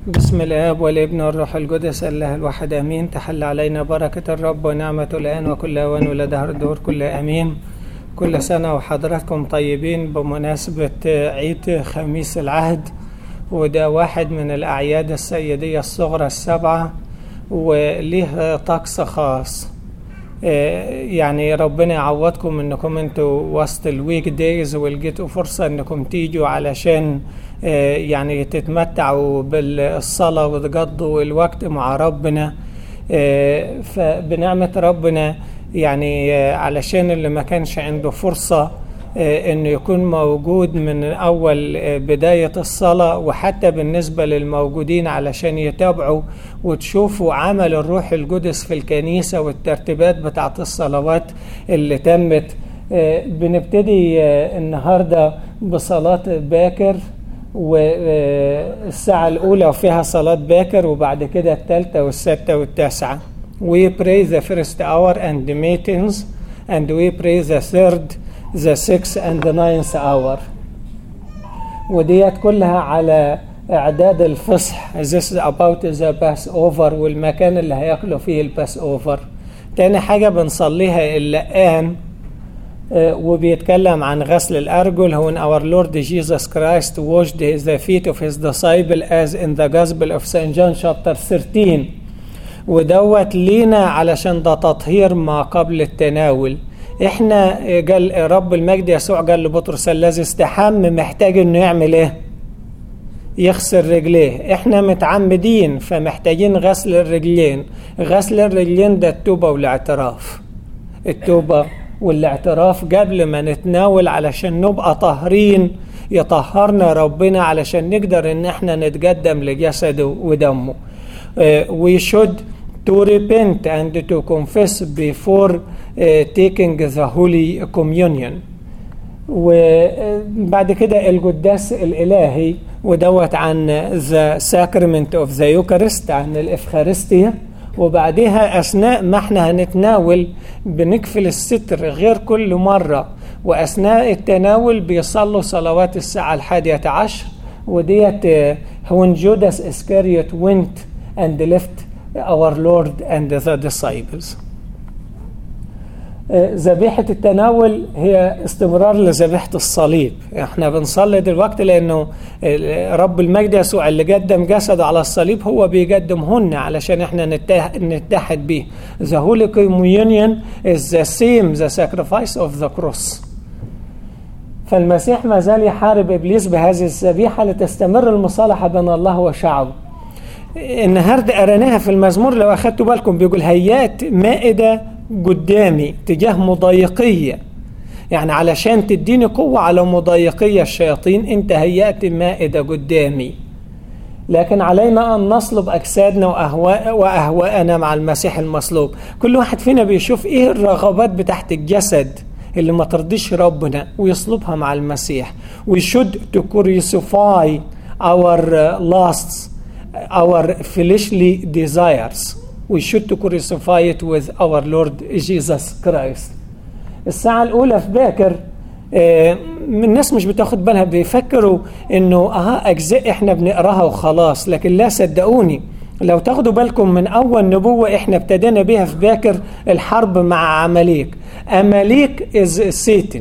بسم الاب والابن والروح القدس الله الواحد امين تحل علينا بركه الرب ونعمه الان وكل اوان ولدهر الدهور كل امين كل سنه وحضراتكم طيبين بمناسبه عيد خميس العهد وده واحد من الاعياد السيديه الصغرى السبعه وليه طقس خاص يعني ربنا يعوضكم انكم انتوا وسط الويك دايز ولقيتوا فرصه انكم تيجوا علشان يعني تتمتعوا بالصلاه وتقضوا الوقت مع ربنا فبنعمه ربنا يعني علشان اللي ما كانش عنده فرصه انه يكون موجود من اول بدايه الصلاه وحتى بالنسبه للموجودين علشان يتابعوا وتشوفوا عمل الروح القدس في الكنيسه والترتيبات بتاعت الصلوات اللي تمت بنبتدي النهارده بصلاه باكر والساعة الأولى وفيها صلاة باكر وبعد كده الثالثة والسادسة والتاسعة. We pray the first hour and the meetings and we pray the third the sixth and the ninth hour وديت كلها على اعداد الفصح this is about the Passover والمكان اللي هياكلوا فيه الباس اوفر تاني حاجة بنصليها اللقان وبيتكلم عن غسل الأرجل هو our Lord Jesus Christ washed the feet of his disciple as in the Gospel of St. John chapter 13 ودوت لينا علشان ده تطهير ما قبل التناول احنا قال رب المجد يسوع قال لبطرس الذي استحم محتاج انه يعمل ايه يغسل رجليه احنا متعمدين فمحتاجين غسل الرجلين غسل الرجلين ده التوبة والاعتراف التوبة والاعتراف قبل ما نتناول علشان نبقى طاهرين يطهرنا ربنا علشان نقدر ان احنا نتقدم لجسده ودمه uh, we should to repent and to confess before uh, taking the holy communion وبعد كده القداس الإلهي ودوت عن the sacrament of the Eucharist عن الإفخارستية وبعدها أثناء ما احنا هنتناول بنقفل الستر غير كل مرة وأثناء التناول بيصلوا صلوات الساعة الحادية عشر وديت when Judas Iscariot went and left our Lord and the disciples ذبيحة التناول هي استمرار لذبيحة الصليب احنا بنصلي دلوقتي لانه رب المجد يسوع اللي قدم جسده على الصليب هو بيقدمهن علشان احنا نتحد بيه The Holy Communion is the same the sacrifice of the cross فالمسيح ما زال يحارب ابليس بهذه الذبيحة لتستمر المصالحة بين الله وشعبه النهارده قريناها في المزمور لو اخدتوا بالكم بيقول هيات مائده قدامي تجاه مضايقيه يعني علشان تديني قوه على مضايقيه الشياطين انت هيات مائده قدامي لكن علينا ان نصلب اجسادنا واهواء واهواءنا مع المسيح المصلوب كل واحد فينا بيشوف ايه الرغبات بتاعت الجسد اللي ما ترضيش ربنا ويصلبها مع المسيح we should to crucify our lusts our fleshly desires we should to crucify it with our Lord Jesus Christ الساعة الأولى في باكر آه الناس مش بتاخد بالها بيفكروا انه اه اجزاء احنا بنقراها وخلاص لكن لا صدقوني لو تاخدوا بالكم من اول نبوة احنا ابتدينا بيها في باكر الحرب مع عماليك اماليك از سيتن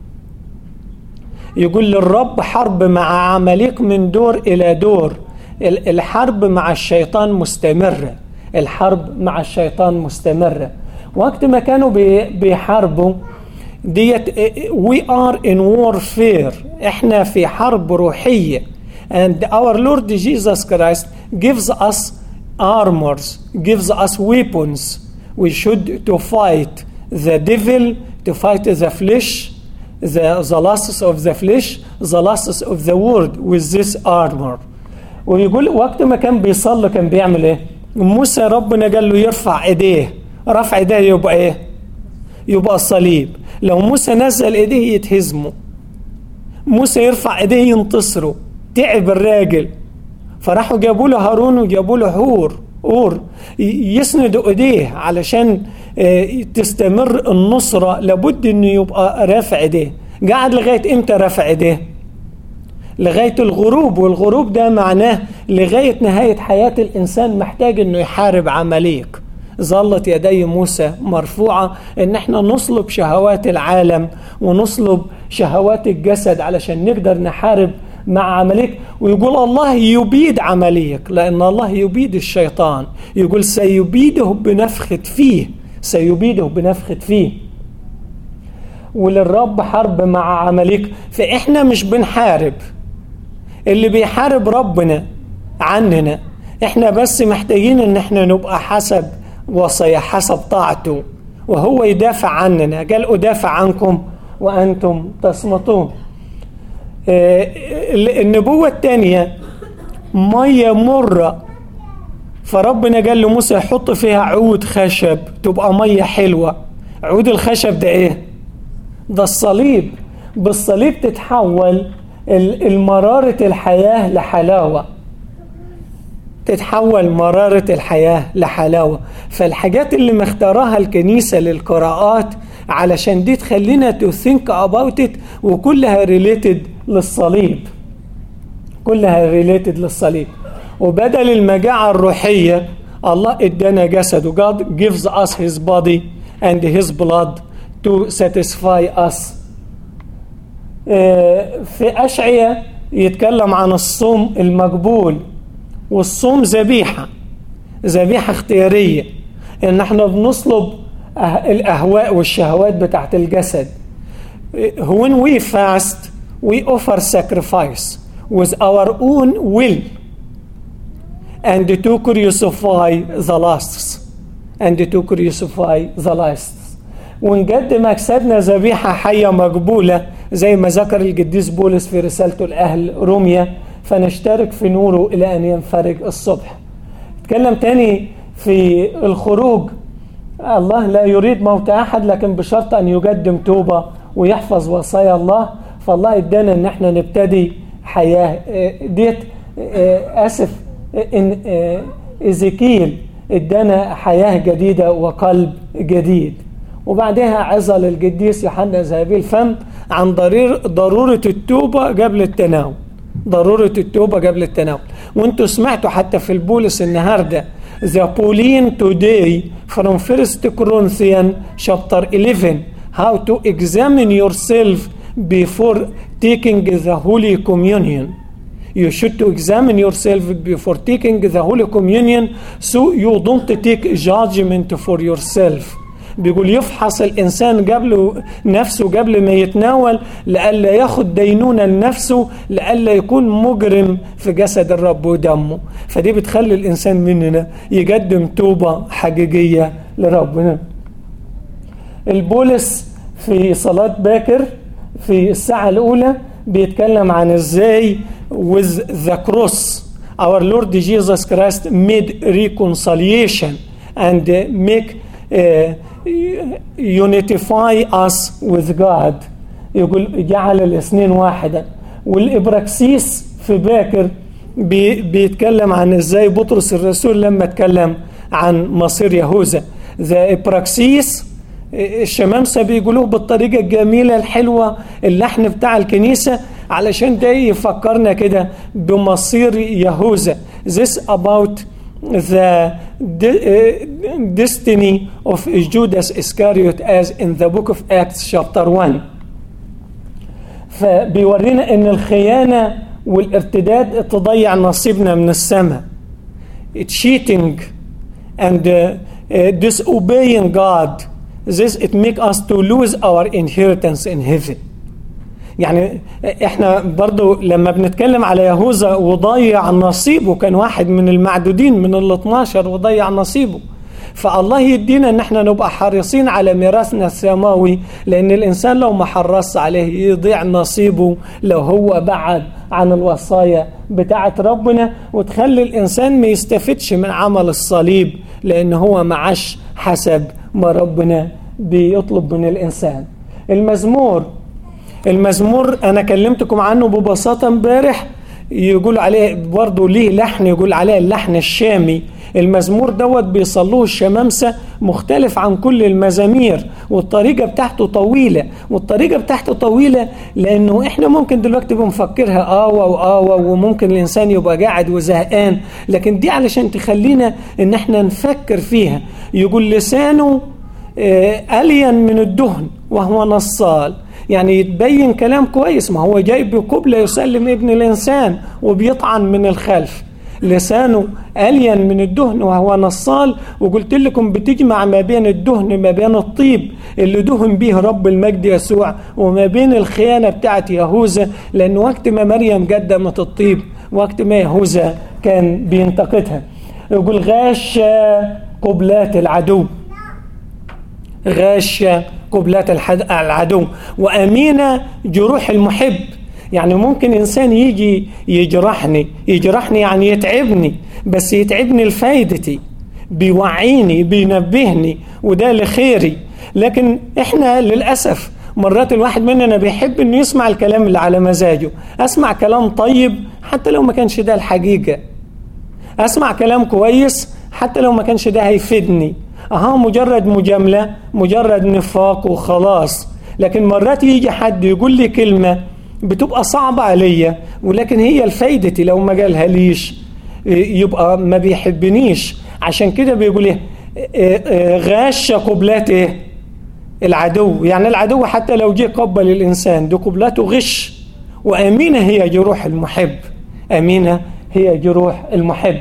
يقول للرب حرب مع عماليك من دور الى دور الحرب مع الشيطان مستمرة الحرب مع الشيطان مستمرة وقت ما كانوا بيحاربوا ديت we are in warfare احنا في حرب روحية and our Lord Jesus Christ gives us armors gives us weapons we should to fight the devil to fight the flesh the, the lusts of the flesh the lusts of the world with this armor ويقول وقت ما كان بيصلي كان بيعمل ايه موسى ربنا قال له يرفع ايديه رفع ايديه يبقى ايه يبقى الصليب لو موسى نزل ايديه يتهزموا موسى يرفع ايديه ينتصروا تعب الراجل فراحوا جابوا له هارون وجابوا له هور اور يسندوا ايديه علشان تستمر النصرة لابد انه يبقى رافع ايديه قعد لغاية امتى رافع ايديه لغاية الغروب والغروب ده معناه لغاية نهاية حياة الإنسان محتاج أنه يحارب عمليق ظلت يدي موسى مرفوعة ان احنا نصلب شهوات العالم ونصلب شهوات الجسد علشان نقدر نحارب مع عمليك ويقول الله يبيد عمليك لأن الله يبيد الشيطان يقول سيبيده بنفخة فيه سيبيده بنفخة فيه وللرب حرب مع عمليك فإحنا مش بنحارب اللي بيحارب ربنا عننا احنا بس محتاجين ان احنا نبقى حسب وصية حسب طاعته وهو يدافع عننا قال أدافع عنكم وأنتم تصمتون النبوة الثانية مية مرة فربنا قال لموسى يحط فيها عود خشب تبقى مية حلوة عود الخشب ده ايه ده الصليب بالصليب تتحول المرارة الحياة لحلاوة تتحول مرارة الحياة لحلاوة فالحاجات اللي مختارها الكنيسة للقراءات علشان دي تخلينا تو ثينك اباوت ات وكلها ريليتد للصليب كلها ريليتد للصليب وبدل المجاعة الروحية الله ادانا جسده God gives us his body and his blood to satisfy us في أشعية يتكلم عن الصوم المقبول والصوم ذبيحة ذبيحة اختيارية ان احنا بنصلب الاهواء والشهوات بتاعت الجسد when we fast we offer sacrifice with our own will and to crucify the lusts and to crucify the lusts ونقدم أجسادنا ذبيحة حية مقبولة زي ما ذكر القديس بولس في رسالته لأهل روميا فنشترك في نوره إلى أن ينفرج الصبح اتكلم تاني في الخروج الله لا يريد موت أحد لكن بشرط أن يقدم توبة ويحفظ وصايا الله فالله ادانا ان احنا نبتدي حياة ديت اسف ان ايزيكيل ادانا حياة جديدة وقلب جديد وبعدها عظة للقديس يوحنا ذهبي الفم عن ضرورة التوبة قبل التناول ضرورة التوبة قبل التناول وانتوا سمعتوا حتى في البولس النهاردة The Pauline today from 1 Corinthians chapter 11 how to examine yourself before taking the Holy Communion. You should to examine yourself before taking the Holy Communion so you don't take judgment for yourself. بيقول يفحص الإنسان قبل نفسه قبل ما يتناول لألا ياخد دينونة لنفسه لألا يكون مجرم في جسد الرب ودمه فدي بتخلي الإنسان مننا يقدم توبة حقيقية لربنا البولس في صلاة باكر في الساعة الأولى بيتكلم عن ازاي with the cross our Lord Jesus Christ made reconciliation and make uh, unify us with God يقول جعل الاثنين واحدا والإبراكسيس في باكر بي بيتكلم عن ازاي بطرس الرسول لما اتكلم عن مصير يهوذا ذا إبراكسيس الشمامسة بيقولوه بالطريقة الجميلة الحلوة اللحن بتاع الكنيسة علشان ده يفكرنا كده بمصير يهوذا this about the destiny of Judas Iscariot as in the book of Acts chapter 1 فبيورينا ان الخيانة والارتداد تضيع نصيبنا من السماء cheating and uh, uh, disobeying God this it make us to lose our inheritance in heaven يعني احنا برضو لما بنتكلم على يهوذا وضيع نصيبه كان واحد من المعدودين من ال 12 وضيع نصيبه فالله يدينا ان احنا نبقى حريصين على ميراثنا السماوي لان الانسان لو ما حرص عليه يضيع نصيبه لو هو بعد عن الوصايا بتاعه ربنا وتخلي الانسان ما يستفدش من عمل الصليب لان هو معاش حسب ما ربنا بيطلب من الانسان المزمور المزمور انا كلمتكم عنه ببساطه امبارح يقول عليه برضه ليه لحن يقول عليه اللحن الشامي المزمور دوت بيصلوه الشمامسة مختلف عن كل المزامير والطريقة بتاعته طويلة والطريقة بتاعته طويلة لأنه إحنا ممكن دلوقتي بنفكرها آوة وآوة وممكن الإنسان يبقى قاعد وزهقان لكن دي علشان تخلينا إن إحنا نفكر فيها يقول لسانه ألين من الدهن وهو نصال يعني يتبين كلام كويس ما هو جاي بقبلة يسلم ابن الإنسان وبيطعن من الخلف لسانه ألين من الدهن وهو نصال وقلت لكم بتجمع ما بين الدهن ما بين الطيب اللي دهن به رب المجد يسوع وما بين الخيانة بتاعت يهوذا لأن وقت ما مريم قدمت الطيب وقت ما يهوذا كان بينتقدها يقول غاش قبلات العدو غاش قبلات العدو وأمينة جروح المحب يعني ممكن إنسان يجي يجرحني يجرحني يعني يتعبني بس يتعبني لفايدتي بيوعيني بينبهني وده لخيري لكن إحنا للأسف مرات الواحد مننا بيحب انه يسمع الكلام اللي على مزاجه اسمع كلام طيب حتى لو ما كانش ده الحقيقة اسمع كلام كويس حتى لو ما كانش ده هيفيدني اها مجرد مجاملة مجرد نفاق وخلاص لكن مرات يجي حد يقول لي كلمة بتبقى صعبة عليا ولكن هي لفايدتي لو ما قالها ليش يبقى ما بيحبنيش عشان كده بيقول ايه غاش قبلات ايه العدو يعني العدو حتى لو جه قبل الانسان دي قبلاته غش وامينه هي جروح المحب امينه هي جروح المحب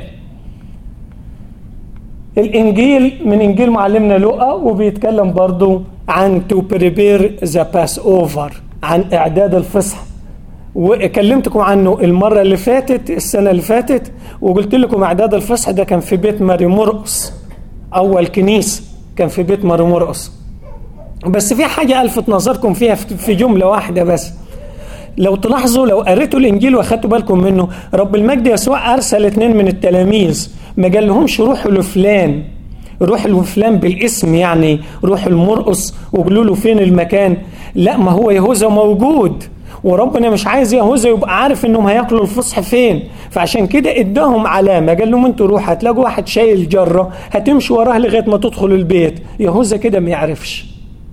الانجيل من انجيل معلمنا لوقا وبيتكلم برضو عن تو بريبير ذا باس اوفر عن اعداد الفصح وكلمتكم عنه المره اللي فاتت السنه اللي فاتت وقلت لكم اعداد الفصح ده كان في بيت ماري مرقس اول كنيسه كان في بيت ماري مرقس بس في حاجه الفت نظركم فيها في جمله واحده بس لو تلاحظوا لو قريتوا الانجيل واخدتوا بالكم منه رب المجد يسوع ارسل اثنين من التلاميذ ما قال لهمش روحوا لفلان روح لفلان بالاسم يعني روح المرقص وقولوا له فين المكان لا ما هو يهوذا موجود وربنا مش عايز يهوذا يبقى عارف انهم هياكلوا الفصح فين فعشان كده اداهم علامه قال لهم انتوا روحوا هتلاقوا واحد شايل جره هتمشوا وراه لغايه ما تدخلوا البيت يهوذا كده ما يعرفش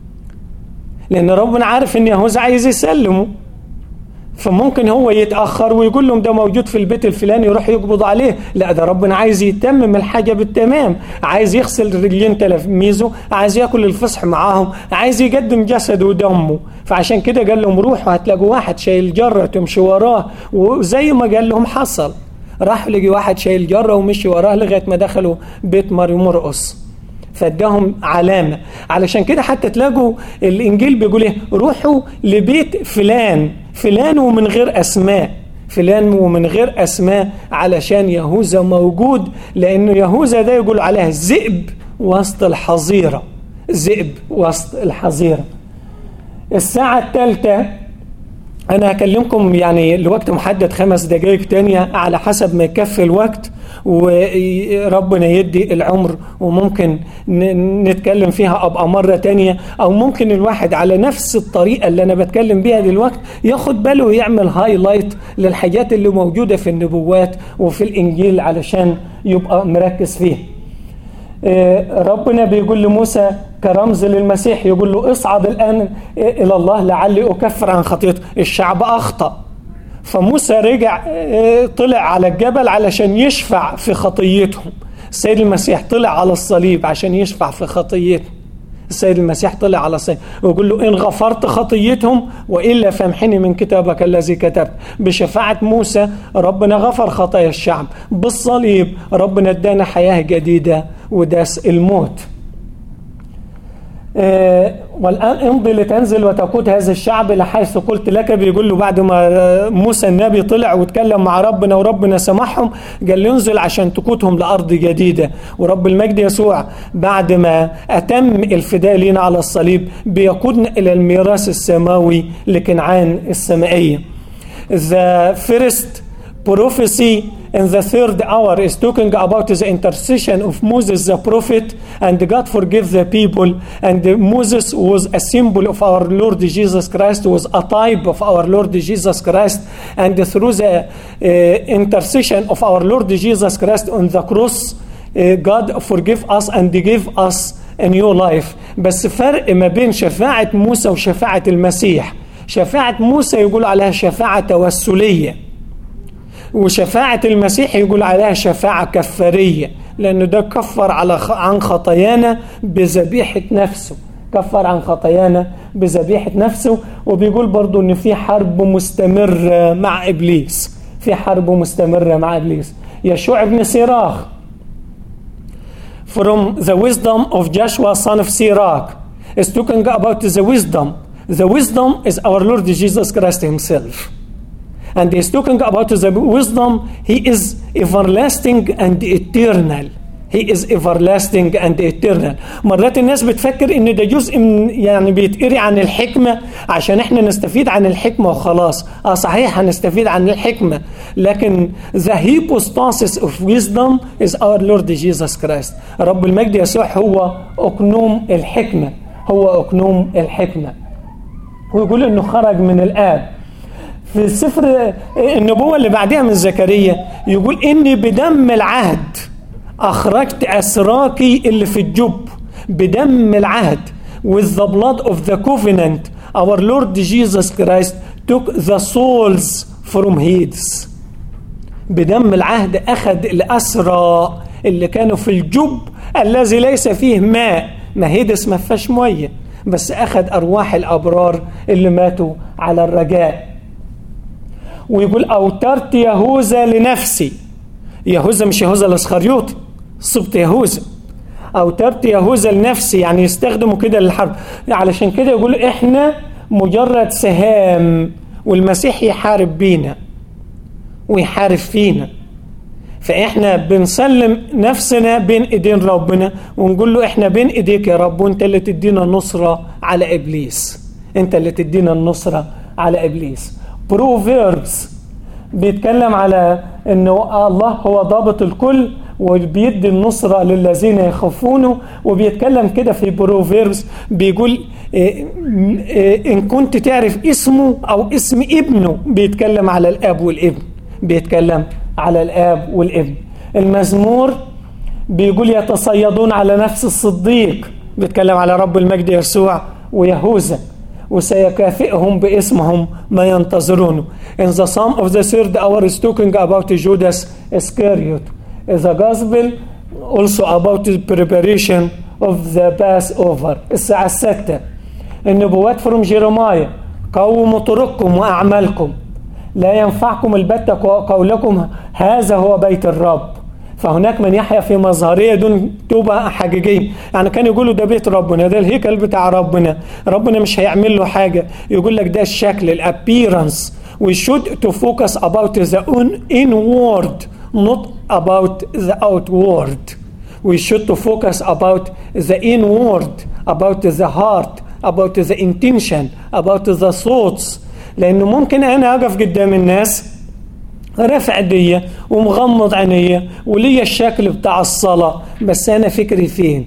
لان ربنا عارف ان يهوذا عايز يسلمه فممكن هو يتاخر ويقول لهم ده موجود في البيت الفلاني يروح يقبض عليه لا ده ربنا عايز يتمم الحاجه بالتمام عايز يغسل رجلين تلاميذه عايز ياكل الفصح معاهم عايز يقدم جسده ودمه فعشان كده قال لهم روحوا هتلاقوا واحد شايل جره تمشي وراه وزي ما قال لهم حصل راح لقي واحد شايل جره ومشي وراه لغايه ما دخلوا بيت ماري مرقص فاداهم علامه علشان كده حتى تلاقوا الانجيل بيقول ايه روحوا لبيت فلان فلان ومن غير اسماء فلان ومن غير اسماء علشان يهوذا موجود لانه يهوذا ده يقول عليها ذئب وسط الحظيره ذئب وسط الحظيره الساعه الثالثه أنا هكلمكم يعني لوقت محدد خمس دقائق تانية على حسب ما يكفي الوقت وربنا يدي العمر وممكن نتكلم فيها أبقى مرة تانية أو ممكن الواحد على نفس الطريقة اللي أنا بتكلم بيها دلوقتي ياخد باله ويعمل هايلايت للحاجات اللي موجودة في النبوات وفي الإنجيل علشان يبقى مركز فيها ربنا بيقول لموسى كرمز للمسيح يقول له اصعد الآن إلى الله لعلي أكفر عن خطيته الشعب أخطأ فموسى رجع طلع على الجبل علشان يشفع في خطيتهم السيد المسيح طلع على الصليب عشان يشفع في خطيتهم السيد المسيح طلع على الصليب ويقول له إن غفرت خطيتهم وإلا فامحني من كتابك الذي كتبت بشفاعة موسى ربنا غفر خطايا الشعب بالصليب ربنا ادانا حياة جديدة وداس الموت آه والآن امضي لتنزل وتقود هذا الشعب لحيث قلت لك بيقول له بعد ما موسى النبي طلع واتكلم مع ربنا وربنا سمحهم قال له انزل عشان تقودهم لأرض جديدة ورب المجد يسوع بعد ما أتم الفداء لنا على الصليب بيقودنا إلى الميراث السماوي لكنعان السمائية The first prophecy in the third hour is talking about the intercession of Moses the prophet and God forgive the people and Moses was a symbol of our Lord Jesus Christ was a type of our Lord Jesus Christ and through the uh, intercession of our Lord Jesus Christ on the cross uh, God forgive us and give us a new life بس فرق ما بين شفاعة موسى وشفاعة المسيح شفاعة موسى يقول عليها شفاعة توسلية وشفاعة المسيح يقول عليها شفاعة كفارية لأنه ده كفر على عن خطايانا بذبيحة نفسه كفر عن خطايانا بذبيحة نفسه وبيقول برضو إن في حرب مستمرة مع إبليس في حرب مستمرة مع إبليس يشوع بن سيراخ from the wisdom of Joshua son of Sirach is talking about the wisdom. The wisdom is our Lord Jesus Christ himself. And he's talking about the wisdom, he is everlasting and eternal. He is everlasting and eternal. مرات الناس بتفكر ان ده جزء من يعني بيتقري عن الحكمة عشان احنا نستفيد عن الحكمة وخلاص. اه صحيح هنستفيد عن الحكمة لكن the hypostasis of wisdom is our Lord Jesus Christ. رب المجد يسوع هو اقنوم الحكمة. هو اقنوم الحكمة. ويقول انه خرج من الاب. في سفر النبوة اللي بعدها من زكريا يقول إني بدم العهد أخرجت أسراكي اللي في الجب بدم العهد with the blood of the covenant our Lord Jesus Christ took the souls from Hades بدم العهد أخذ الأسرى اللي كانوا في الجب الذي ليس فيه ماء ما هيدس ما فيهاش ميه بس أخذ أرواح الأبرار اللي ماتوا على الرجاء ويقول أوترت يهوذا لنفسي يهوذا مش يهوذا الاسخريوطي سبط يهوذا أوترت يهوذا لنفسي يعني يستخدموا كده للحرب علشان كده يقول إحنا مجرد سهام والمسيح يحارب بينا ويحارب فينا فإحنا بنسلم نفسنا بين إيدين ربنا ونقول له إحنا بين إيديك يا رب وأنت اللي تدينا النصرة على إبليس أنت اللي تدينا النصرة على إبليس بروفيربس بيتكلم على انه الله هو ضابط الكل وبيدي النصرة للذين يخافونه وبيتكلم كده في بروفيربس بيقول إيه إيه إن كنت تعرف اسمه أو اسم ابنه بيتكلم على الأب والابن بيتكلم على الآب والابن المزمور بيقول يتصيدون على نفس الصديق بيتكلم على رب المجد يسوع ويهوذا وسيكافئهم باسمهم ما ينتظرونه. In the Psalm of the third hour is talking about Judas Iscariot. The gospel also about the preparation of the Passover. الساعة الستة. النبوات from جيرمايا قوموا طرقكم وأعمالكم لا ينفعكم البتة قولكم هذا هو بيت الرب فهناك من يحيا في مظهرية دون توبة حقيقية يعني كان يقولوا ده بيت ربنا ده الهيكل بتاع ربنا ربنا مش هيعمل له حاجة يقول لك ده الشكل الابيرنس we should to focus about the inward not about the outward we should to focus about the inward about the heart about the intention about the thoughts لأنه ممكن أنا أقف قدام الناس رافع ايديا ومغمض عينيا وليا الشكل بتاع الصلاة بس أنا فكري فين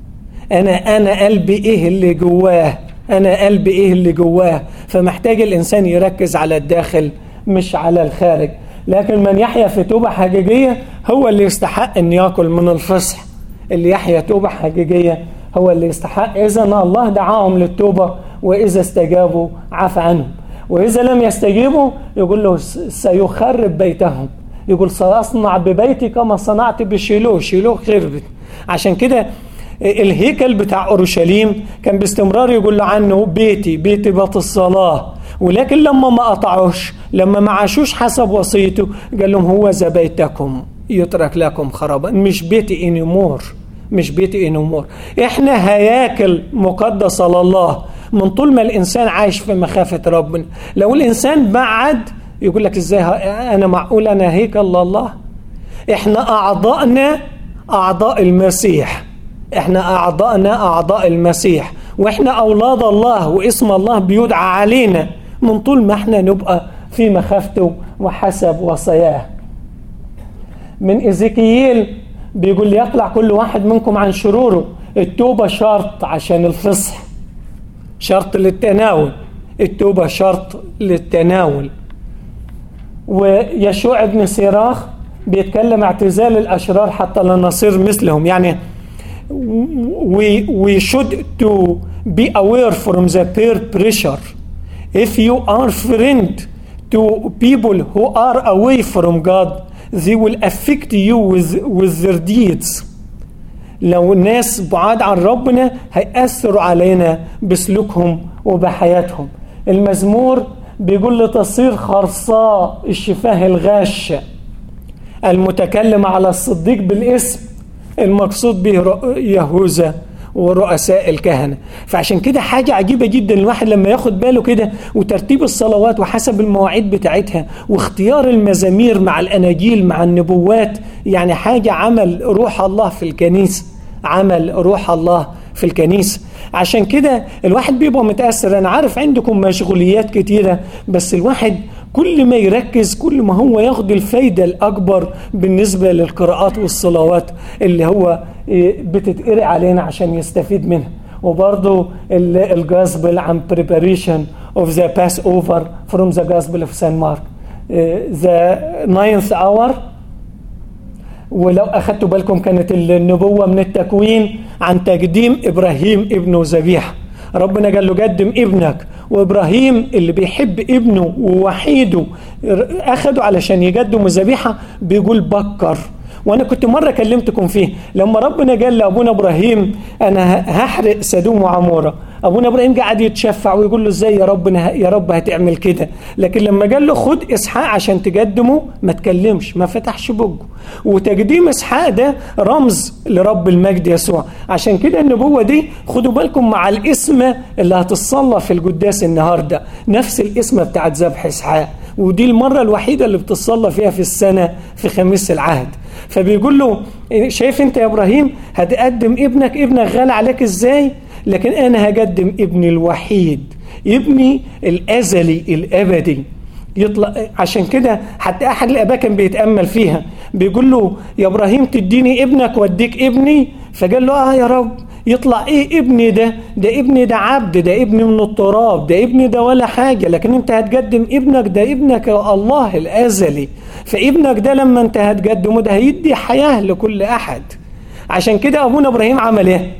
أنا أنا قلبي إيه اللي جواه أنا قلبي إيه اللي جواه فمحتاج الإنسان يركز على الداخل مش على الخارج لكن من يحيا في توبة حقيقية هو اللي يستحق أن يأكل من الفصح اللي يحيا توبة حقيقية هو اللي يستحق إذا الله دعاهم للتوبة وإذا استجابوا عفى عنهم وإذا لم يستجيبوا يقول له سيخرب بيتهم يقول سأصنع ببيتي كما صنعت بشيلوه شيلوه خربت عشان كده الهيكل بتاع أورشليم كان باستمرار يقول له عنه بيتي بيتي بيت الصلاة ولكن لما ما قطعوش لما ما عاشوش حسب وصيته قال لهم هو ذا بيتكم يترك لكم خرابا مش بيتي انيمور مش بيتي انيمور احنا هياكل مقدسة لله من طول ما الانسان عايش في مخافه ربنا لو الانسان بعد يقول لك ازاي انا معقول انا هيكل لله احنا اعضائنا اعضاء المسيح احنا اعضائنا اعضاء المسيح واحنا اولاد الله واسم الله بيدعى علينا من طول ما احنا نبقى في مخافته وحسب وصاياه من إزيكييل بيقول يقلع كل واحد منكم عن شروره التوبة شرط عشان الفصح شرط للتناول التوبة شرط للتناول ويشوع ابن سيراخ بيتكلم اعتزال الأشرار حتى لا نصير مثلهم يعني we, we should to be aware from the peer pressure if you are friend to people who are away from God they will affect you with, with their deeds لو الناس بعاد عن ربنا هيأثروا علينا بسلوكهم وبحياتهم المزمور بيقول لتصير خرصاء الشفاه الغاشة المتكلم على الصديق بالاسم المقصود به يهوذا ورؤساء الكهنه فعشان كده حاجه عجيبه جدا الواحد لما ياخد باله كده وترتيب الصلوات وحسب المواعيد بتاعتها واختيار المزامير مع الاناجيل مع النبوات يعني حاجه عمل روح الله في الكنيسه عمل روح الله في الكنيسه عشان كده الواحد بيبقى متاثر انا عارف عندكم مشغوليات كتيره بس الواحد كل ما يركز كل ما هو ياخد الفايدة الأكبر بالنسبة للقراءات والصلوات اللي هو بتتقري علينا عشان يستفيد منها وبرضه الجاسبل عن preparation of the Passover from the Gospel of St. Mark the ninth hour ولو أخدتوا بالكم كانت النبوة من التكوين عن تقديم إبراهيم ابنه ذبيحة ربنا قال له قدم ابنك وابراهيم اللي بيحب ابنه ووحيده اخده علشان يقدم ذبيحه بيقول بكر وانا كنت مره كلمتكم فيه لما ربنا قال لابونا ابراهيم انا هحرق سدوم وعموره ابونا ابراهيم قاعد يتشفع ويقول له ازاي يا رب يا رب هتعمل كده لكن لما قال له خد اسحاق عشان تقدمه ما تكلمش ما فتحش بقه وتقديم اسحاق ده رمز لرب المجد يسوع عشان كده النبوه دي خدوا بالكم مع الاسم اللي هتصلى في القداس النهارده نفس الاسم بتاعت ذبح اسحاق ودي المرة الوحيدة اللي بتصلى فيها في السنة في خميس العهد فبيقول له شايف انت يا ابراهيم هتقدم ابنك ابنك غالي عليك ازاي لكن انا هقدم ابني الوحيد ابني الازلي الابدي يطلع عشان كده حتى احد الاباء كان بيتامل فيها بيقول له يا ابراهيم تديني ابنك واديك ابني فقال له اه يا رب يطلع ايه ابني ده ده ابني ده عبد ده ابني من التراب ده ابني ده ولا حاجه لكن انت هتقدم ابنك ده ابنك الله الازلي فابنك ده لما انت هتقدمه ده هيدي حياه لكل احد عشان كده ابونا ابراهيم عمل ايه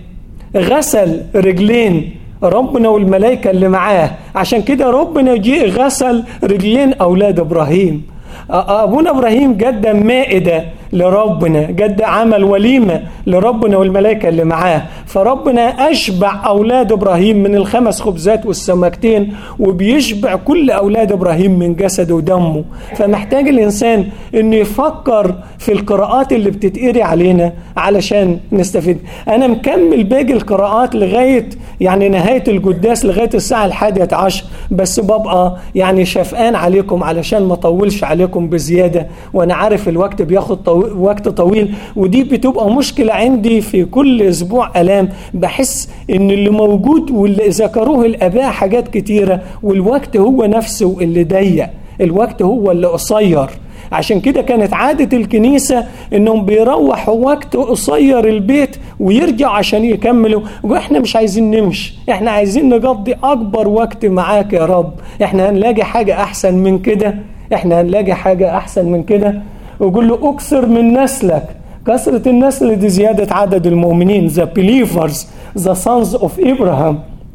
غسل رجلين ربنا والملائكة اللي معاه عشان كده ربنا جه غسل رجلين أولاد إبراهيم أبونا إبراهيم قدم مائدة لربنا قد عمل وليمة لربنا والملائكة اللي معاه فربنا أشبع أولاد إبراهيم من الخمس خبزات والسمكتين وبيشبع كل أولاد إبراهيم من جسده ودمه فمحتاج الإنسان أنه يفكر في القراءات اللي بتتقري علينا علشان نستفيد أنا مكمل باقي القراءات لغاية يعني نهاية القداس لغاية الساعة الحادية عشر بس ببقى يعني شفقان عليكم علشان ما أطولش عليكم بزيادة وأنا عارف الوقت بياخد طويل وقت طويل ودي بتبقى مشكلة عندي في كل أسبوع ألام بحس إن اللي موجود واللي ذكروه الآباء حاجات كتيرة والوقت هو نفسه اللي ضيق الوقت هو اللي قصير عشان كده كانت عادة الكنيسة انهم بيروحوا وقت قصير البيت ويرجعوا عشان يكملوا واحنا مش عايزين نمشي احنا عايزين نقضي اكبر وقت معاك يا رب احنا هنلاقي حاجة احسن من كده احنا هنلاقي حاجة احسن من كده ويقول له اكثر من نسلك كثرة النسل دي زيادة عدد المؤمنين the believers the sons of Abraham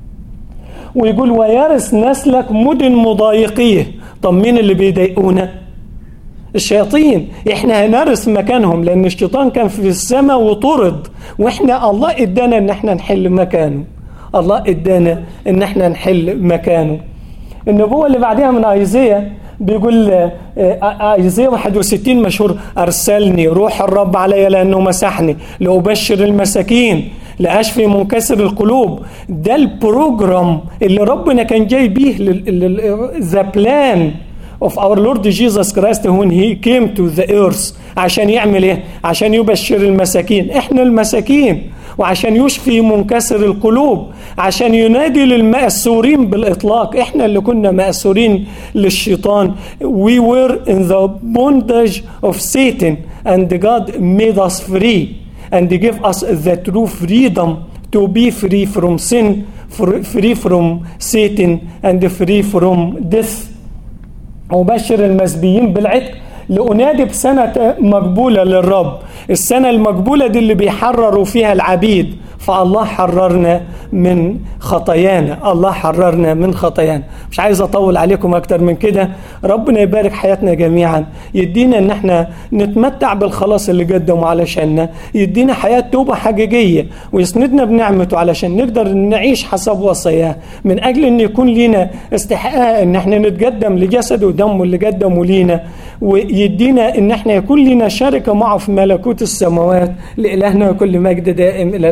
ويقول ويرث نسلك مدن مضايقيه طب مين اللي بيضايقونا الشياطين احنا هنرث مكانهم لان الشيطان كان في السماء وطرد واحنا الله ادانا ان احنا نحل مكانه الله ادانا ان احنا نحل مكانه النبوة اللي بعدها من ايزيا بيقول ايزيا 61 مشهور ارسلني روح الرب علي لانه مسحني لابشر المساكين لاشفي منكسر القلوب ده البروجرام اللي ربنا كان جاي بيه ذا بلان of our Lord Jesus Christ when he came to the earth عشان يعمل ايه؟ عشان يبشر المساكين احنا المساكين وعشان يشفي منكسر القلوب عشان ينادي للمأسورين بالإطلاق احنا اللي كنا مأسورين للشيطان we were in the bondage of Satan and God made us free and give us the true freedom to be free from sin, free from Satan, and free from death. أبشر المسبيين بالعتق لأنادي بسنة مقبولة للرب السنة المقبولة دي اللي بيحرروا فيها العبيد فالله حررنا من خطايانا الله حررنا من خطايانا مش عايز اطول عليكم اكتر من كده ربنا يبارك حياتنا جميعا يدينا ان احنا نتمتع بالخلاص اللي قدمه علشاننا يدينا حياة توبة حقيقية ويسندنا بنعمته علشان نقدر نعيش حسب وصاياه من اجل ان يكون لينا استحقاق ان احنا نتقدم لجسده ودمه اللي قدمه لينا ويدينا ان احنا يكون لينا شركة معه في ملكوت السماوات لإلهنا كل مجد دائم الى